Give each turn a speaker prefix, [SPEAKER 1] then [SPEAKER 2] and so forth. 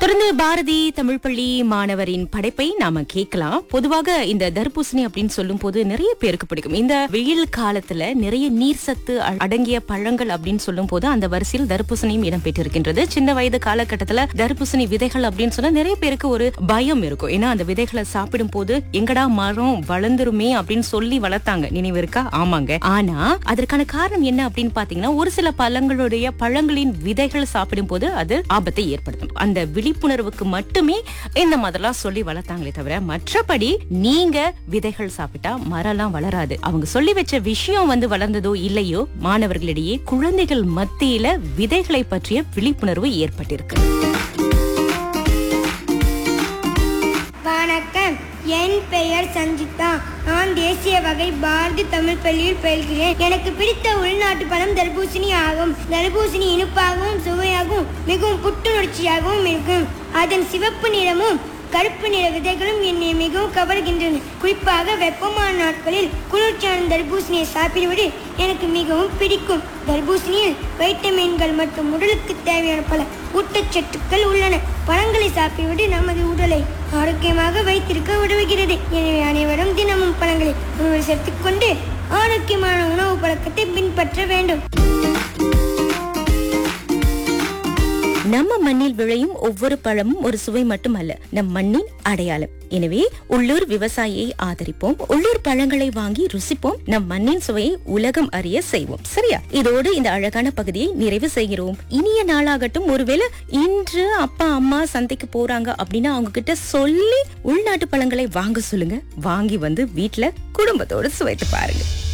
[SPEAKER 1] தொடர்ந்து பாரதி தமிழ் பள்ளி மாணவரின் படைப்பை நாம கேட்கலாம் பொதுவாக இந்த தர்பூசணி அப்படின்னு சொல்லும் போது நிறைய பேருக்கு பிடிக்கும் இந்த வெயில் காலத்துல நிறைய நீர் சத்து அ- அடங்கிய பழங்கள் அப்படின்னு சொல்லும் போது அந்த வரிசையில் தர்பூசணியும் இடம்பெற்றிருக்கின்றது சின்ன வயது காலகட்டத்துல தர்பூசணி விதைகள் அப்படின்னு சொன்னா நிறைய பேருக்கு ஒரு பயம் இருக்கும் ஏன்னா அந்த விதைகளை சாப்பிடும் போது எங்கடா மரம் வளர்ந்துருமே அப்படின்னு சொல்லி வளர்த்தாங்க நினைவு இருக்கா ஆமாங்க ஆனா அதற்கான காரணம் என்ன அப்படின்னு பாத்தீங்கன்னா ஒரு சில பழங்களுடைய பழங்களின் விதைகள் சாப்பிடும் போது அது ஆபத்தை ஏற்படுத்தும் அந்த விழிப்புணர்வுக்கு மட்டுமே இந்த மாதிரிலாம் சொல்லி வளர்த்தாங்களே தவிர மற்றபடி நீங்க விதைகள் சாப்பிட்டா மரம்லாம் வளராது அவங்க சொல்லி வச்ச விஷயம் வந்து வளர்ந்ததோ இல்லையோ மாணவர்களிடையே குழந்தைகள் மத்தியில விதைகளை பற்றிய விழிப்புணர்வு ஏற்பட்டிருக்கு
[SPEAKER 2] வணக்கம் என் பெயர் சஞ்சிதா நான் தேசிய வகை பாரதி தமிழ் பள்ளியில் பயில்கிறேன் எனக்கு பிடித்த உள்நாட்டு பழம் தர்பூசணி ஆகும் தர்பூசணி இனிப்பாகவும் சுவையாகவும் மிகவும் புத்துணர்ச்சியாகவும் இருக்கும் அதன் சிவப்பு நிறமும் கருப்பு நிற விதைகளும் என்னை மிகவும் கவர்கின்றன குறிப்பாக வெப்பமான நாட்களில் குளிர்ச்சியான தர்பூசணியை சாப்பிடுவது எனக்கு மிகவும் பிடிக்கும் தர்பூசணியில் வைட்டமின்கள் மற்றும் உடலுக்கு தேவையான பல ஊட்டச்சத்துக்கள் உள்ளன பழங்களை சாப்பிடுவது நமது உடலை ஆரோக்கியமாக வைத்திருக்க உதவுகிறது எனவே அனைவரும் தினமும் பழங்களை உணவில் சேர்த்துக்கொண்டு ஆரோக்கியமான உணவு பழக்கத்தை பின்பற்ற வேண்டும்
[SPEAKER 1] நம்ம மண்ணில் விளையும் ஒவ்வொரு பழமும் ஒரு சுவை மட்டுமல்ல நம் மண்ணின் அடையாளம் எனவே உள்ளூர் விவசாயியை ஆதரிப்போம் உள்ளூர் பழங்களை வாங்கி ருசிப்போம் நம் மண்ணின் சுவையை உலகம் அறிய செய்வோம் சரியா இதோடு இந்த அழகான பகுதியை நிறைவு செய்கிறோம் இனிய நாளாகட்டும் ஒருவேளை இன்று அப்பா அம்மா சந்தைக்கு போறாங்க அப்படின்னா அவங்க கிட்ட சொல்லி உள்நாட்டு பழங்களை வாங்க சொல்லுங்க வாங்கி வந்து வீட்ல குடும்பத்தோட சுவைத்து பாருங்க